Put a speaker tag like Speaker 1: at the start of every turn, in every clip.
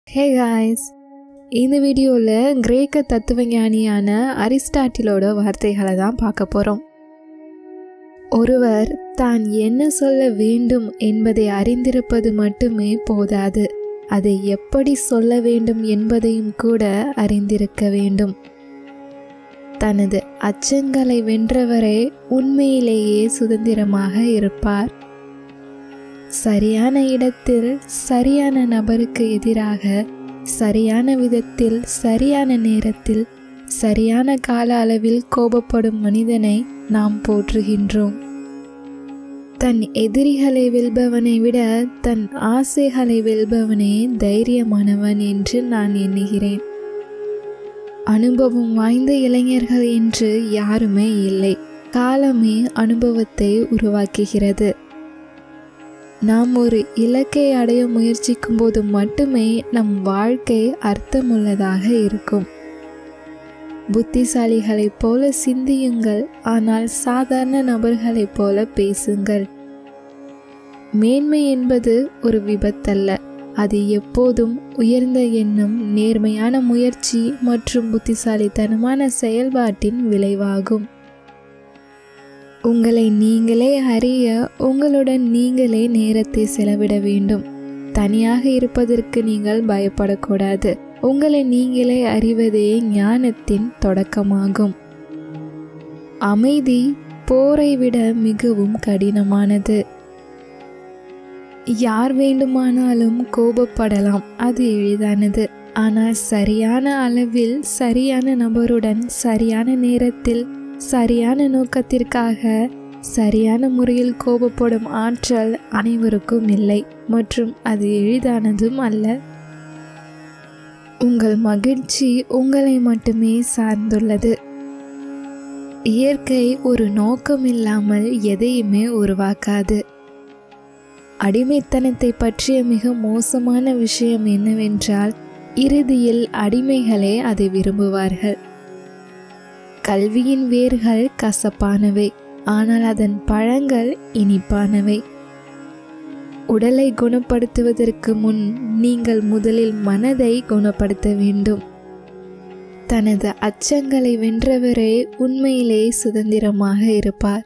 Speaker 1: hey guys இந்த வீடியோவில் கிரேக்க தத்துவஞானியான அரிஸ்டாட்டிலோட வார்த்தைகளை தான் பார்க்க போகிறோம் ஒருவர் தான் என்ன சொல்ல வேண்டும் என்பதை அறிந்திருப்பது மட்டுமே போதாது அதை எப்படி சொல்ல வேண்டும் என்பதையும் கூட அறிந்திருக்க வேண்டும் தனது அச்சங்களை வென்றவரே உண்மையிலேயே சுதந்திரமாக இருப்பார் சரியான இடத்தில் சரியான நபருக்கு எதிராக சரியான விதத்தில் சரியான நேரத்தில் சரியான கால அளவில் கோபப்படும் மனிதனை நாம் போற்றுகின்றோம் தன் எதிரிகளை வெல்பவனை விட தன் ஆசைகளை வெல்பவனே தைரியமானவன் என்று நான் எண்ணுகிறேன் அனுபவம் வாய்ந்த இளைஞர்கள் என்று யாருமே இல்லை காலமே அனுபவத்தை உருவாக்குகிறது நாம் ஒரு இலக்கை அடைய முயற்சிக்கும் போது மட்டுமே நம் வாழ்க்கை அர்த்தமுள்ளதாக இருக்கும் புத்திசாலிகளைப் போல சிந்தியுங்கள் ஆனால் சாதாரண நபர்களைப் போல பேசுங்கள் மேன்மை என்பது ஒரு விபத்தல்ல அது எப்போதும் உயர்ந்த எண்ணம் நேர்மையான முயற்சி மற்றும் புத்திசாலித்தனமான செயல்பாட்டின் விளைவாகும் உங்களை நீங்களே அறிய உங்களுடன் நீங்களே நேரத்தை செலவிட வேண்டும் தனியாக இருப்பதற்கு நீங்கள் பயப்படக்கூடாது உங்களை நீங்களே அறிவதே ஞானத்தின் தொடக்கமாகும் அமைதி போரை விட மிகவும் கடினமானது யார் வேண்டுமானாலும் கோபப்படலாம் அது எளிதானது ஆனால் சரியான அளவில் சரியான நபருடன் சரியான நேரத்தில் சரியான நோக்கத்திற்காக சரியான முறையில் கோபப்படும் ஆற்றல் அனைவருக்கும் இல்லை மற்றும் அது எளிதானதும் அல்ல உங்கள் மகிழ்ச்சி உங்களை மட்டுமே சார்ந்துள்ளது இயற்கை ஒரு நோக்கம் இல்லாமல் எதையுமே உருவாக்காது அடிமைத்தனத்தை பற்றிய மிக மோசமான விஷயம் என்னவென்றால் இறுதியில் அடிமைகளே அதை விரும்புவார்கள் கல்வியின் வேர்கள் கசப்பானவை ஆனால் அதன் பழங்கள் இனிப்பானவை உடலை குணப்படுத்துவதற்கு முன் நீங்கள் முதலில் மனதை குணப்படுத்த வேண்டும் தனது அச்சங்களை வென்றவரே உண்மையிலே சுதந்திரமாக இருப்பார்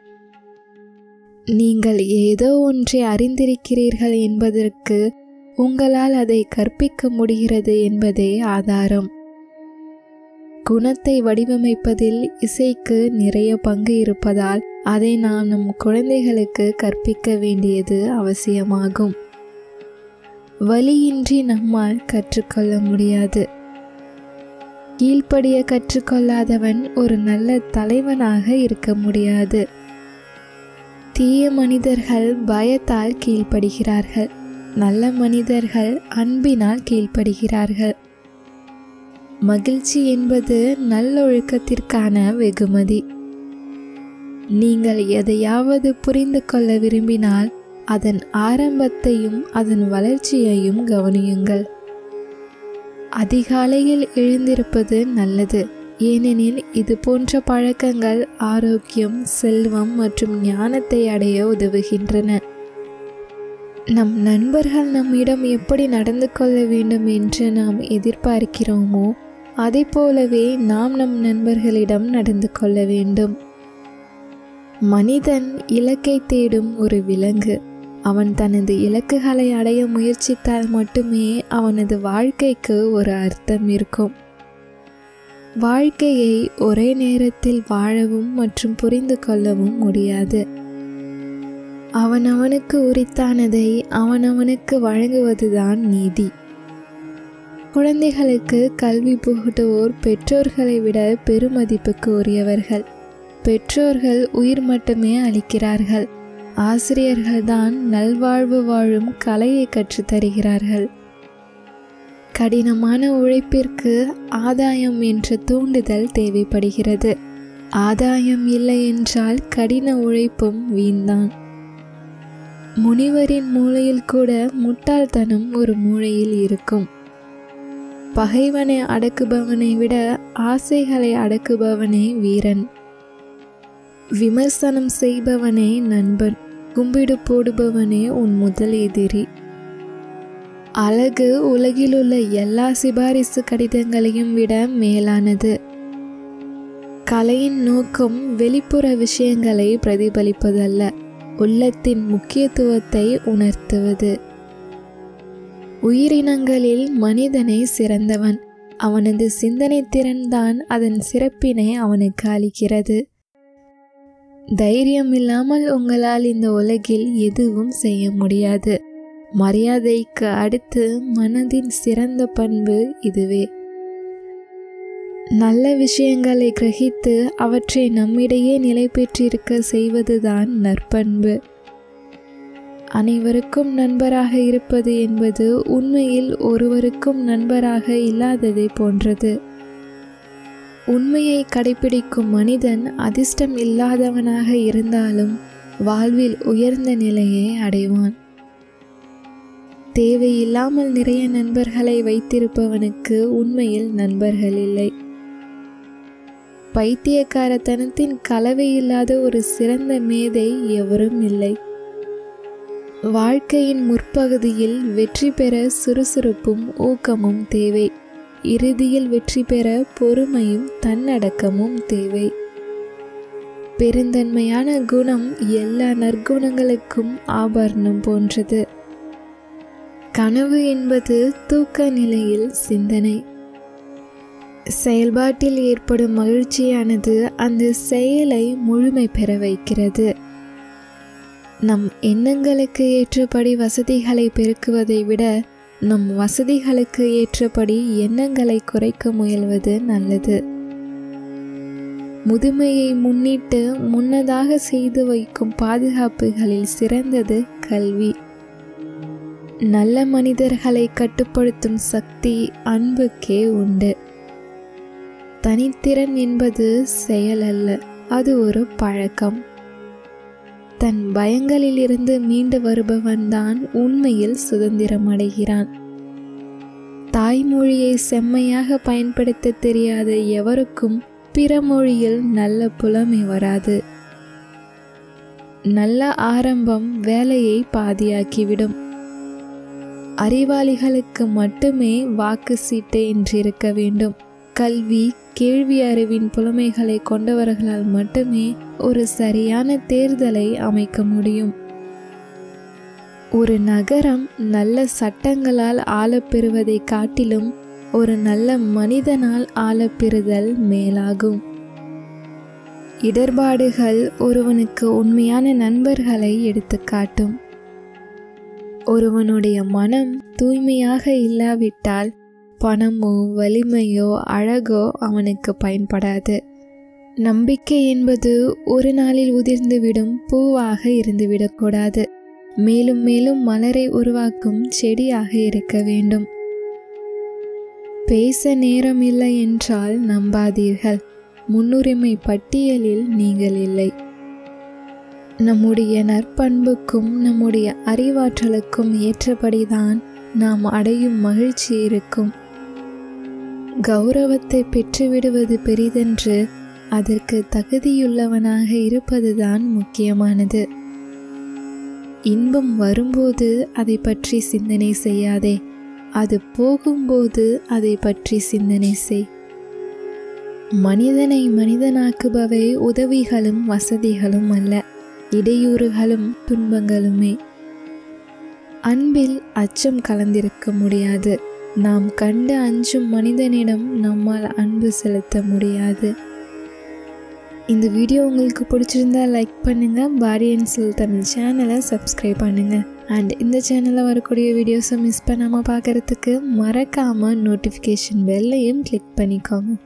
Speaker 1: நீங்கள் ஏதோ ஒன்றை அறிந்திருக்கிறீர்கள் என்பதற்கு உங்களால் அதை கற்பிக்க முடிகிறது என்பதே ஆதாரம் குணத்தை வடிவமைப்பதில் இசைக்கு நிறைய பங்கு இருப்பதால் அதை நாம் நம் குழந்தைகளுக்கு கற்பிக்க வேண்டியது அவசியமாகும் வலியின்றி நம்மால் கற்றுக்கொள்ள முடியாது கீழ்ப்படிய கற்றுக்கொள்ளாதவன் ஒரு நல்ல தலைவனாக இருக்க முடியாது தீய மனிதர்கள் பயத்தால் கீழ்ப்படுகிறார்கள் நல்ல மனிதர்கள் அன்பினால் கீழ்ப்படுகிறார்கள் மகிழ்ச்சி என்பது நல்லொழுக்கத்திற்கான வெகுமதி நீங்கள் எதையாவது புரிந்து கொள்ள விரும்பினால் அதன் ஆரம்பத்தையும் அதன் வளர்ச்சியையும் கவனியுங்கள் அதிகாலையில் எழுந்திருப்பது நல்லது ஏனெனில் இது போன்ற பழக்கங்கள் ஆரோக்கியம் செல்வம் மற்றும் ஞானத்தை அடைய உதவுகின்றன நம் நண்பர்கள் நம்மிடம் எப்படி நடந்து கொள்ள வேண்டும் என்று நாம் எதிர்பார்க்கிறோமோ அதை போலவே நாம் நம் நண்பர்களிடம் நடந்து கொள்ள வேண்டும் மனிதன் இலக்கை தேடும் ஒரு விலங்கு அவன் தனது இலக்குகளை அடைய முயற்சித்தால் மட்டுமே அவனது வாழ்க்கைக்கு ஒரு அர்த்தம் இருக்கும் வாழ்க்கையை ஒரே நேரத்தில் வாழவும் மற்றும் புரிந்து கொள்ளவும் முடியாது அவனவனுக்கு உரித்தானதை அவனவனுக்கு வழங்குவதுதான் நீதி குழந்தைகளுக்கு கல்வி புகட்டுவோர் பெற்றோர்களை விட பெருமதிப்புக்கு உரியவர்கள் பெற்றோர்கள் உயிர் மட்டுமே அளிக்கிறார்கள் ஆசிரியர்கள்தான் நல்வாழ்வு வாழும் கலையை கற்றுத்தருகிறார்கள் கடினமான உழைப்பிற்கு ஆதாயம் என்ற தூண்டுதல் தேவைப்படுகிறது ஆதாயம் இல்லை என்றால் கடின உழைப்பும் வீண்தான் முனிவரின் மூளையில் கூட முட்டாள்தனம் ஒரு மூளையில் இருக்கும் பகைவனை அடக்குபவனை விட ஆசைகளை அடக்குபவனே வீரன் விமர்சனம் செய்பவனே நண்பன் கும்பிடு போடுபவனே உன் முதல் எதிரி அழகு உலகிலுள்ள எல்லா சிபாரிசு கடிதங்களையும் விட மேலானது கலையின் நோக்கம் வெளிப்புற விஷயங்களை பிரதிபலிப்பதல்ல உள்ளத்தின் முக்கியத்துவத்தை உணர்த்துவது உயிரினங்களில் மனிதனை சிறந்தவன் அவனது சிந்தனை திறன்தான் அதன் சிறப்பினை அவனுக்கு அளிக்கிறது தைரியம் இல்லாமல் உங்களால் இந்த உலகில் எதுவும் செய்ய முடியாது மரியாதைக்கு அடுத்து மனதின் சிறந்த பண்பு இதுவே நல்ல விஷயங்களை கிரகித்து அவற்றை நம்மிடையே நிலை பெற்றிருக்க செய்வதுதான் நற்பண்பு அனைவருக்கும் நண்பராக இருப்பது என்பது உண்மையில் ஒருவருக்கும் நண்பராக இல்லாததை போன்றது உண்மையை கடைபிடிக்கும் மனிதன் அதிர்ஷ்டம் இல்லாதவனாக இருந்தாலும் வாழ்வில் உயர்ந்த நிலையை அடைவான் தேவையில்லாமல் நிறைய நண்பர்களை வைத்திருப்பவனுக்கு உண்மையில் நண்பர்கள் இல்லை பைத்தியக்காரத்தனத்தின் கலவை இல்லாத ஒரு சிறந்த மேதை எவரும் இல்லை வாழ்க்கையின் முற்பகுதியில் வெற்றி பெற சுறுசுறுப்பும் ஊக்கமும் தேவை இறுதியில் வெற்றி பெற பொறுமையும் தன்னடக்கமும் தேவை பெருந்தன்மையான குணம் எல்லா நற்குணங்களுக்கும் ஆபரணம் போன்றது கனவு என்பது தூக்க நிலையில் சிந்தனை செயல்பாட்டில் ஏற்படும் மகிழ்ச்சியானது அந்த செயலை முழுமை பெற வைக்கிறது நம் எண்ணங்களுக்கு ஏற்றபடி வசதிகளை பெருக்குவதை விட நம் வசதிகளுக்கு ஏற்றபடி எண்ணங்களை குறைக்க முயல்வது நல்லது முதுமையை முன்னிட்டு முன்னதாக செய்து வைக்கும் பாதுகாப்புகளில் சிறந்தது கல்வி நல்ல மனிதர்களை கட்டுப்படுத்தும் சக்தி அன்புக்கே உண்டு தனித்திறன் என்பது செயல் அல்ல அது ஒரு பழக்கம் தன் பயங்களிலிருந்து மீண்டு வருபவன்தான் உண்மையில் சுதந்திரம் அடைகிறான் தாய்மொழியை செம்மையாக பயன்படுத்த தெரியாத எவருக்கும் பிற மொழியில் நல்ல புலமை வராது நல்ல ஆரம்பம் வேலையை பாதியாக்கிவிடும் அறிவாளிகளுக்கு மட்டுமே வாக்கு சீட்டு என்றிருக்க வேண்டும் கல்வி கேள்வி அறிவின் புலமைகளை கொண்டவர்களால் மட்டுமே ஒரு சரியான தேர்தலை அமைக்க முடியும் ஒரு நகரம் நல்ல சட்டங்களால் ஆளப்பெறுவதை காட்டிலும் ஒரு நல்ல மனிதனால் ஆளப்பெறுதல் மேலாகும் இடர்பாடுகள் ஒருவனுக்கு உண்மையான நண்பர்களை எடுத்துக்காட்டும் ஒருவனுடைய மனம் தூய்மையாக இல்லாவிட்டால் பணமோ வலிமையோ அழகோ அவனுக்கு பயன்படாது நம்பிக்கை என்பது ஒரு நாளில் உதிர்ந்துவிடும் பூவாக இருந்துவிடக்கூடாது மேலும் மேலும் மலரை உருவாக்கும் செடியாக இருக்க வேண்டும் பேச நேரம் இல்லை என்றால் நம்பாதீர்கள் முன்னுரிமை பட்டியலில் நீங்கள் இல்லை நம்முடைய நற்பண்புக்கும் நம்முடைய அறிவாற்றலுக்கும் ஏற்றபடிதான் நாம் அடையும் மகிழ்ச்சி இருக்கும் கௌரவத்தை பெற்றுவிடுவது பெரிதென்று அதற்கு தகுதியுள்ளவனாக இருப்பதுதான் முக்கியமானது இன்பம் வரும்போது அதை பற்றி சிந்தனை செய்யாதே அது போகும்போது அதை பற்றி சிந்தனை செய் மனிதனை மனிதனாக்குபவை உதவிகளும் வசதிகளும் அல்ல இடையூறுகளும் துன்பங்களுமே அன்பில் அச்சம் கலந்திருக்க முடியாது நாம் கண்டு அஞ்சும் மனிதனிடம் நம்மால் அன்பு செலுத்த முடியாது இந்த வீடியோ உங்களுக்கு பிடிச்சிருந்தா லைக் பண்ணுங்கள் பாடி அண்ட் சொல் தமிழ் சேனலை சப்ஸ்கிரைப் பண்ணுங்கள் அண்ட் இந்த சேனலில் வரக்கூடிய வீடியோஸை மிஸ் பண்ணாமல் பார்க்குறதுக்கு மறக்காமல் நோட்டிஃபிகேஷன் பெல்லையும் கிளிக் பண்ணிக்கோங்க